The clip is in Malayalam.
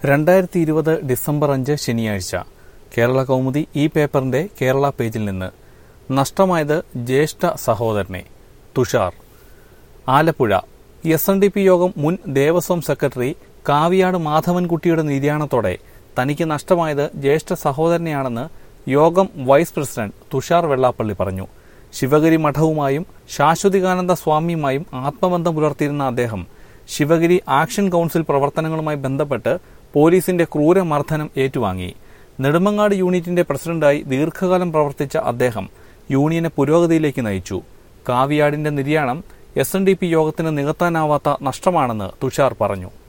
രണ്ടായിരത്തി ഇരുപത് ഡിസംബർ അഞ്ച് ശനിയാഴ്ച കേരള കൗമുദി ഈ പേപ്പറിന്റെ കേരള പേജിൽ നിന്ന് നഷ്ടമായത് ജ്യേഷ്ഠ സഹോദരനെ Thushar Alappuzha S N D P യോഗം മുൻ ദേവസ്വം സെക്രട്ടറി കാവിയാട് മാധവൻകുട്ടിയുടെ നിര്യാണത്തോടെ തനിക്ക് നഷ്ടമായത് ജ്യേഷ്ഠ സഹോദരനെയാണെന്ന് യോഗം വൈസ് പ്രസിഡന്റ് തുഷാർ വെള്ളാപ്പള്ളി പറഞ്ഞു ശിവഗിരി മഠവുമായും ശാശ്വതികാനന്ദ സ്വാമിയുമായും ആത്മബന്ധം പുലർത്തിയിരുന്ന അദ്ദേഹം ശിവഗിരി ആക്ഷൻ കൗൺസിൽ പ്രവർത്തനങ്ങളുമായി ബന്ധപ്പെട്ട് പോലീസിന്റെ ക്രൂരമർദ്ദനം ഏറ്റുവാങ്ങി നെടുമങ്ങാട് യൂണിറ്റിന്റെ പ്രസിഡന്റായി ദീർഘകാലം പ്രവർത്തിച്ച അദ്ദേഹം യൂണിയനെ പുരോഗതിയിലേക്ക് നയിച്ചു കാവിയാടിന്റെ നിര്യാണം എസ് എൻ ഡി പി യോഗത്തിന് നികത്താനാവാത്ത നഷ്ടമാണെന്ന് തുഷാർ പറഞ്ഞു